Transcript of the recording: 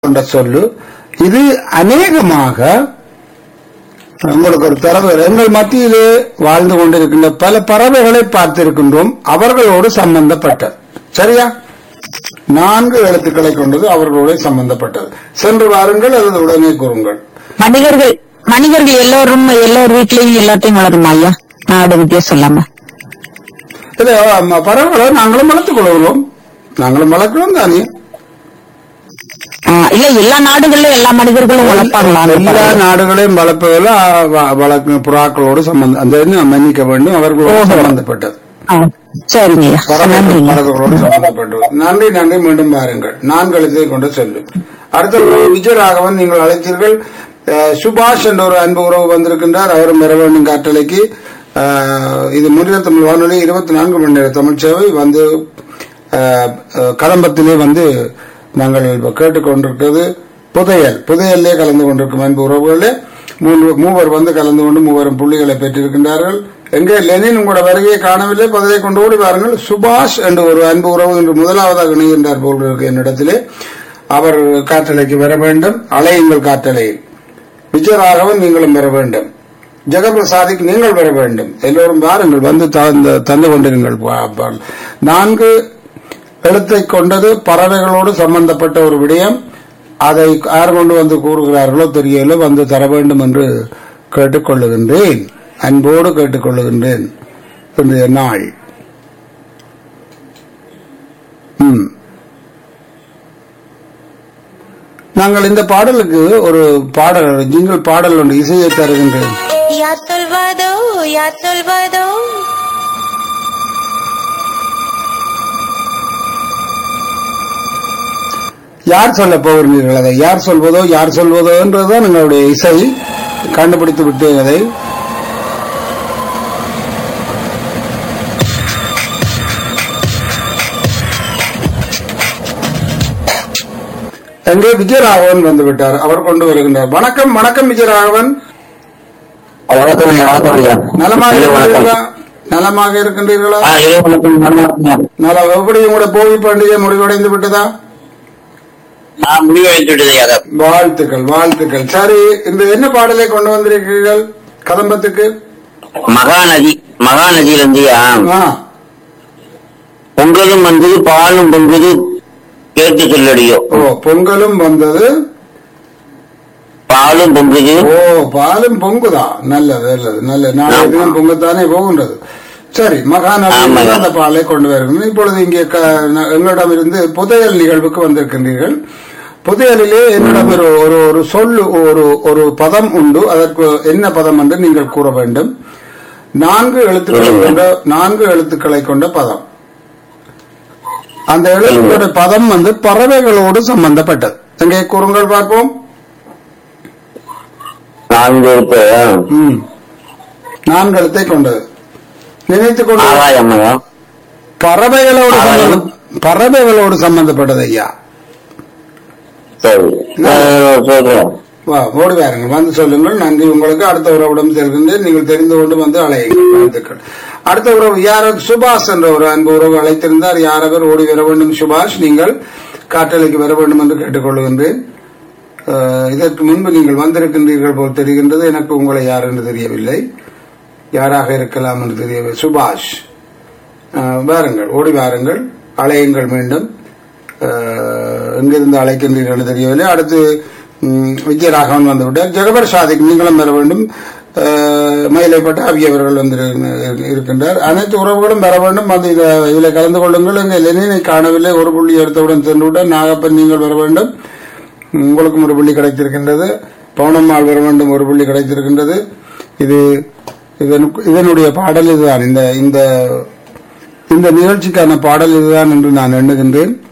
கொண்ட சொல்லு இது அநேகமாக உங்களுக்கு ஒரு தரவு எங்கள் மத்தியிலே வாழ்ந்து கொண்டிருக்கின்ற பல பறவைகளை பார்த்திருக்கின்றோம் அவர்களோடு சம்பந்தப்பட்டது சரியா நான்கு எழுத்துக்களை கொண்டது அவர்களோடு சம்பந்தப்பட்டது சென்று வாருங்கள் அல்லது உடனே கூறுங்கள் மனிதர்கள் மனிதர்கள் எல்லோரும் எல்லோர் வீட்லயும் எல்லாத்தையும் வளருமா ஐயா நாடு வித்தியாசம் இல்லாம இல்ல ம- பறவைகளை நாங்களும் வளர்த்துக் கொள்கிறோம் நாங்களும் வளர்க்கிறோம் தானே ஆ, இல்ல எல்லா நாடுகள்லயும் எல்லா மனிதர்களும் வளர்ப்பாங்களா அந்த எல்லா பறவை? நாடுகளையும் வளர்ப்பதில் அ, வ- வளர்க்கும் புறாக்களோடு சம்பந்தம் அந்த என்ன மன்னிக்க வேண்டும் அவர்களோடு ஓஹோ. சம்பந்தப்பட்டது ஆ, சரிங்க ஐயா பறவைகள் நன்றிங்க பறவைகளோடு சம்பந்தப்பட்டது நன்றி நன்றி மீண்டும் பாருங்கள் நான்கு எழுத்தை கொண்டு செல்லு அடுத்த விஜயராகவன் நீங்கள் அழைத்தீர்கள் அஹ், சுபாஷ் என்ற ஒரு அன்பு உறவு வந்திருக்கின்றார் அவரும் வர வேண்டும் காற்றலைக்கு அஹ், இது முன்னிலை தமிழ் வானொலி இருபத்தி நான்கு மணி நேர தமிழ் சேவை வந்து அஹ், அஹ், கதம்பத்திலே வந்து நாங்கள் இப்ப கேட்டுக்கொண்டிருக்கிறது புதையல் புதையல்லே கலந்து கொண்டிருக்கும் அன்பு உறவுகளே மூன்று மூவர் வந்து கலந்து கொண்டு மூவரும் புள்ளிகளை பெற்றிருக்கின்றார்கள் எங்கே லெனின் உங்களோட வருகையை காணவில்லை பதிலை கொண்டு ஓடி பாருங்கள் சுபாஷ் என்று ஒரு அன்பு உறவு என்று முதலாவதாக இணைகின்றார் போல் இருக்கு என்னிடத்திலே அவர் காற்றலைக்கு வர வேண்டும் அலையுங்கள் காற்றலையில் விஜயராகவன் நீங்களும் வர வேண்டும் ஜெகபிரசாதிக்கு நீங்கள் வர வேண்டும் எல்லோரும் வாருங்கள் வந்து தந்து- தந்து கொண்டிருங்கள் பா- பா- நான்கு எழுத்தை கொண்டது பறவைகளோடு சம்பந்தப்பட்ட ஒரு விடயம் அதை யார் கொண்டு வந்து கூறுகிறார்களோ தெரியல வந்து தர வேண்டும் என்று கேட்டுக்கொள்ளுகின்றேன் அன்போடு கேட்டுக்கொள்ளுகின்றேன் இன்றைய நாள் ம். நாங்கள் இந்த பாடலுக்கு ஒரு பாடல் ஜிங்கிள் பாடல் ஒன்று இசையை தருகின்றேன் Ya tolvado, ya tolvado. யார் சொல்ல போகிறீர்கள் அதை யார் சொல்வதோ யார் சொல்வதோ என்றதுதான் எங்களுடைய இசை கண்டுபிடித்து விட்டு அதை எங்கே விஜயராகவன் வந்து விட்டார் அவர் கொண்டு வருகின்றார் வணக்கம் வணக்கம் விஜயராகவன் வணக்கம் ஐயா, வணக்கம் ஐயா. நலமாக ஐயா, இருக்கின்றீர்களா வணக்கம். நலமாக இருக்கின்றீர்களா ஆ, ஐயா, வணக்கம், நல்லா இருக்கேன். நல எப்படி உங்களோட போகி பண்டிகை முடிவடைந்து விட்டதா ஆ, முடிவடைந்து விட்டது ஐயா. வாழ்த்துக்கள் வாழ்த்துக்கள் சரி இந்த என்ன பாடலை கொண்டு வந்திருக்கிறீர்கள் கதம்பத்துக்கு மகாநதி மகாநதியிலிருந்து ஐயா, ஆ, பொங்கலும் வந்தது பாலும் பொங்குது கேட்டு சொல்லடியோ ஓ பொங்கலும் வந்தது பாலும் பொங்குது ஓ பாலும் பொங்குதா நல்லது நல்லது நல்லது நாளைய தினம் பொங்கத்தானே போகின்றது சரி மகாநதி ஆமாங்க. அந்த பாலை கொண்டு வருகிறேன் இப்பொழுது இங்கே க- ந- எங்களிடமிருந்து புதையல் நிகழ்வுக்கு வந்திருக்கின்றீர்கள் புதையலிலே என்னிடம் ஒரு ஒரு ஒரு சொல்லு ஒரு ஒரு பதம் உண்டு அதற்கு என்ன பதம் என்று நீங்கள் கூற வேண்டும் நான்கு எழுத்துக்களை கொண்ட நான்கு எழுத்துக்களை கொண்ட பதம் அந்த எழுத்துக்களோட பதம் வந்து பறவைகளோடு சம்பந்தப்பட்டது எங்கே கூறுங்கள் பார்ப்போம் நான்கு எழுத்து ம். நான்கு எழுத்தை கொண்டது நினைத்துக் கொண்டு ஆகாயம் ஐயா. பறவைகளோடு ஆகாயம். சம்பந்தம் பறவைகளோடு சம்பந்தப்பட்டது ஐயா சரி ஆ, சொல்றேன் வா ஓடி வாருங்க வந்து சொல்லுங்கள் நன்றி உங்களுக்கு அடுத்த உறவிடம் செல்கின்றேன் நீங்கள் தெரிந்து கொண்டு வந்து அழையுங்கள் வாழ்த்துக்கள் அடுத்த உறவு யார் சுபாஷ் என்ற ஒரு அன்பு உறவு அழைத்திருந்தார் யாரவர் ஓடி வர வேண்டும் சுபாஷ் நீங்கள் காற்றலைக்கு வர வேண்டும் என்று கேட்டுக்கொள்கின்றேன் அஹ், இதற்கு முன்பு நீங்கள் வந்திருக்கின்றீர்கள் போல் தெரிகின்றது எனக்கு உங்களை யார் என்று தெரியவில்லை யாராக இருக்கலாம் என்று தெரியவில்லை சுபாஷ் அஹ், வாருங்கள் ஓடி வாருங்கள் அலையுங்கள் மீண்டும் அஹ், எங்கிருந்து அழைக்கின்றீர்கள் என்று தெரியவில்லை அடுத்து ம், விஜயராகவன் வந்துவிட்டார் ஜெகபர் சாதிக் நீங்களும் வர வேண்டும் அஹ், மயிலைப்பட்ட அவி அவர்கள் வந்து இருக்கின்றார் அனைத்து உறவுகளும் வர வேண்டும் வந்து இத- இதில் கலந்து கொள்ளுங்கள் எங்க லெனினை காணவில்லை ஒரு புள்ளி எடுத்தவுடன் சென்று விட்டார் நாகப்பன் நீங்கள் வர வேண்டும் உங்களுக்கும் ஒரு புள்ளி கிடைத்திருக்கின்றது பவுனம்மாள் வர வேண்டும் ஒரு புள்ளி கிடைத்திருக்கின்றது இது இதனுக்கு- இதனுடைய பாடல் இதுதான் இந்த இந்த இந்த நிகழ்ச்சிக்கான பாடல் இதுதான் என்று நான் எண்ணுகின்றேன்